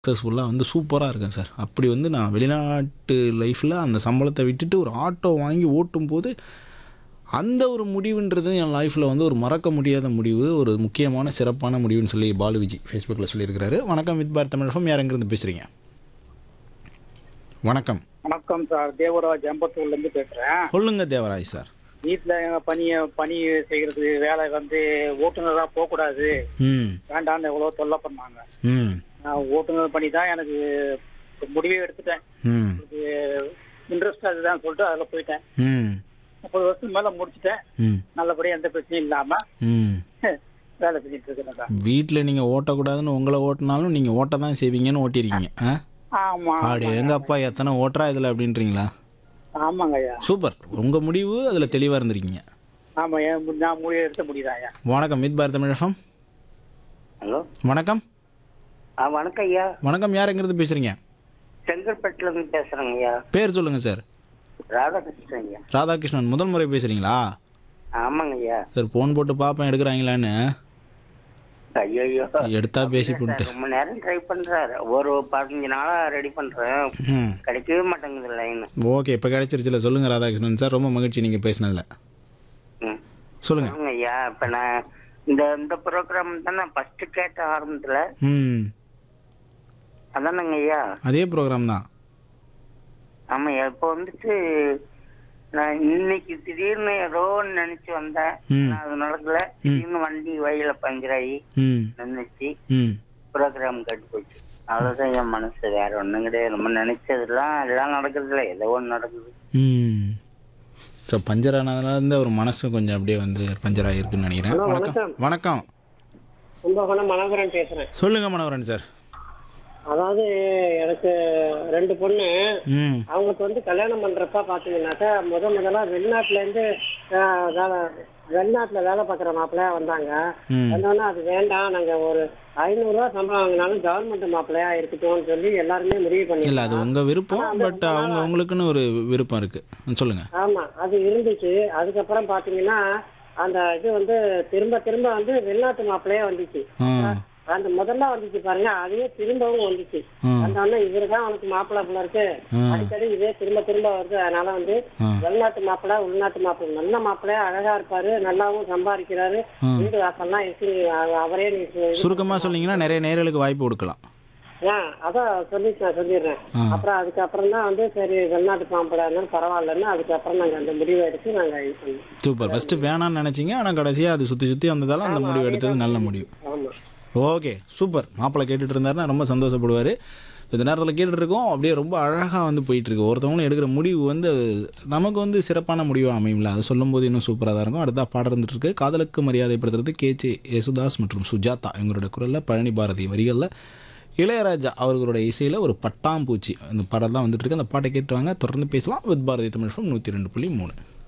சக்ஸஸ்ஃபுல்லாக வந்து சூப்பராக இருக்கேன் சார் அப்படி வந்து நான் வெளிநாட்டு லைஃப்பில் அந்த சம்பளத்தை விட்டுட்டு ஒரு ஆட்டோ வாங்கி ஓட்டும் போது அந்த ஒரு முடிவுன்றது என் லைஃப்பில் வந்து ஒரு மறக்க முடியாத முடிவு ஒரு முக்கியமான சிறப்பான முடிவுன்னு சொல்லி பாலு விஜி ஃபேஸ்புக்கில் சொல்லியிருக்கிறாரு வணக்கம் வித் பார் தமிழ் FM. யார் எங்கேருந்து பேசுகிறீங்க வணக்கம் வணக்கம் சார் தேவராஜ் அம்பத்தூர்ல இருந்து பேசுறேன் சொல்லுங்க தேவராஜ் சார் வீட்டுல பணிய பணி செய்யறது வேலை வந்து ஓட்டுநரா போக கூடாது ம் வேண்டாம்னு எவ்வளவு தொல்லை பண்ணாங்க ம் நான் ஓட்டுநர் பணி தான் எனக்கு முடிவே எடுத்துட்டேன் ம் இன்ட்ரெஸ்ட் அதுதான் சொல்லிட்டு அதுல போயிட்டேன் ம் முப்பது வருஷம் மேல முடிச்சிட்டேன் ம் நல்லபடியா எந்த பிரச்சனையும் இல்லாம ம் வேலை செஞ்சுட்டு இருக்கிறேன் சார் வீட்டில் நீங்கள் ஓட்டக்கூடாதுன்னு உங்களை ஓட்டினாலும் நீங்கள் ஓட்ட தான் செய்வீங்கன்னு ஓட்டியிருக்கீங்க ஆ ஆமா ஆடு எங்கள் அப்பா எத்தனை ஓட்டுறா இதில் அப்படின்றீங்களா ஆமாங்க ஐயா சூப்பர் உங்கள் முடிவு அதில் தெளிவாக இருந்திருக்கீங்க ஆமா என் மு- நான் முடிவு எடுத்த முடியுதான் ஐயா வணக்கம் மித் பாரத் தமிழகம் ஹலோ வணக்கம் ஆ வணக்கம் ஐயா வணக்கம் யார் எங்கிறது பேசுகிறீங்க செங்கல்பட்டுல இருந்து பேசுறேங்க ஐயா பேர் சொல்லுங்கள் சார் ராதாகிருஷ்ணன் ஐயா ராதாகிருஷ்ணன் முதல் முறை பேசுகிறீங்களா ஆமாங்க ஐயா சார் ஃபோன் போட்டு பார்ப்பேன் எடுக்கிறாங்களான்னு ஐயோ எடுத்தா பேசி போட்டு ரொம்ப நேரம் ட்ரை பண்றாரு ஒரு பதினஞ்சு நாளா ரெடி பண்றேன் ம் கிடைக்கவே மாட்டேங்குது லைன் ஓகே இப்போ கிடைச்சிருச்சுல சொல்லுங்கள் ராதாகிருஷ்ணன் சார் ரொம்ப மகிழ்ச்சி நீங்கள் பேசினதில் ம் சொல்லுங்கள் சொல்லுங்க ஐயா இப்ப நான் இந்த இந்த ப்ரோக்ராம் தான் நான் ஃபர்ஸ்ட் கேட்ட ஆரம்பத்துல ம் அதானங்க ஐயா அதே ப்ரோக்ராம் தான் ஆமாய்யா இப்போ வந்துட்டு நான் இன்னைக்கு திடீர்னு ஏதோ ஒண்ணு நினைச்சு வந்தேன் ம். ஆனா அது நடக்கல திடீர்னு வண்டி வழியில பஞ்சர் ஆகி ம் நின்றுச்சு ம் ப்ரோக்ராம் கட்டு போச்சு அவ்வளவுதான் என் மனசு வேற ஒண்ணும் கிடையாது நம்ம நினைச்சதெல்லாம் எல்லாம் நடக்குதுல ஏதோ ஒண்ணு நடக்குது ம் ஸோ பஞ்சர் ஆனதுனால இருந்து ஒரு மனசு கொஞ்சம் அப்படியே வந்து பஞ்சர் ஆகிருக்குன்னு நினைக்கிறேன் வணக்கம் வணக்கம் கும்பகோணம் மனோகரன் பேசுறேன் சொல்லுங்க மனோகரன் சார் அதாவது எனக்கு ரெண்டு பொண்ணு ம் அவங்களுக்கு வந்து கல்யாணம் பண்றப்ப பாத்தீங்கன்னாக்கா முத முதல்ல வெளிநாட்டுல இருந்து ஆஹ், வேலை வெளிநாட்டுல வேலை பார்க்குற மாப்பிள்ளையா வந்தாங்க ம் வந்தோடனே அது வேண்டாம் நாங்க ஒரு ஐநூறு ரூபா சம்பளம் வாங்கினாலும் கவர்மெண்ட் மாப்பிள்ளையா இருக்கட்டும்னு சொல்லி எல்லாருமே முடிவு பண்ணி இல்லை அது உங்கள் விருப்பம் பட் அவங்க உங்களுக்குன்னு ஒரு விருப்பம் இருக்குது சொல்லுங்கள் ஆமா அது இருந்துச்சு அதுக்கப்புறம் பாத்தீங்கன்னா அந்த இது வந்து திரும்ப திரும்ப வந்து வெளிநாட்டு மாப்பிள்ளையா வந்துச்சு ஆ அந்த முதல்ல வந்துச்சு பாருங்க அதையே திரும்பவும் வந்துச்சு ஆ வந்தோடனே இவருதான் அவனுக்கு மாப்பிள்ளை போல இருக்கு ஆ. அடிக்கடி இதே திரும்ப திரும்ப வருது அதனால வந்து ஆ. வெளிநாட்டு மாப்பிள்ளை உள்நாட்டு மாப்பிள்ளை நல்ல மாப்பிள்ளையா அழகா இருப்பாரு நல்லாவும் சம்பாதிக்கிறாரு ஆ. வீடு வாசல்லாம் எப்படி அ- அவரே நீ சு- சுருக்கமாக சொன்னீங்கன்னா நிறைய நேர்களுக்கு வாய்ப்பு கொடுக்கலாம் ஆ, அதான் சொல்லி நான் சொல்லிடுறேன் ஆ. அப்புறம் அதுக்கப்புறம் தான் வந்து சரி வெளிநாட்டு மாப்பிள்ளை இருந்தாலும் பரவாயில்லன்னு அதுக்கப்புறம் நாங்க அந்த முடிவை எடுத்து நாங்க இது பண்ணோம் சூப்பர் ஃபஸ்ட்டு வேணாம்னு நினச்சிங்க ஆனால் கடைசியாக அது சுற்றி சுற்றி வந்ததால அந்த முடிவு எடுத்தது நல்ல முடிவு ஆமா ஓகே சூப்பர் மாப்பிள்ளை கேட்டுட்டு இருந்தாருன்னா ரொம்ப சந்தோஷப்படுவார் இந்த நேரத்தில் கேட்டுட்டு இருக்கோம் அப்படியே ரொம்ப அழகாக வந்து போயிட்டு இருக்கு ஒருத்தவங்களும் எடுக்கிற முடிவு வந்து அது நமக்கு வந்து சிறப்பான முடிவாக அமையும்ல அது சொல்லும்போது இன்னும் சூப்பராக தான் இருக்கும் அடுத்தா பாடம் இருந்துட்டு இருக்கு காதலுக்கு மரியாதைப்படுத்துறது கேச்சே யேசுதாஸ் மற்றும் சுஜாதா இவங்களோட குரலில் பழனி பாரதி வரிகளில் இளையராஜா அவர்களுடைய இசையில் ஒரு பட்டாம்பூச்சி அந்த படம் தான் வந்துட்டு இருக்கு அந்த பாட்டை கேட்டு வாங்க தொடர்ந்து பேசலாம் வித் பாரதி தமிழ் நூற்றி ரெண்டு புள்ளி மூணு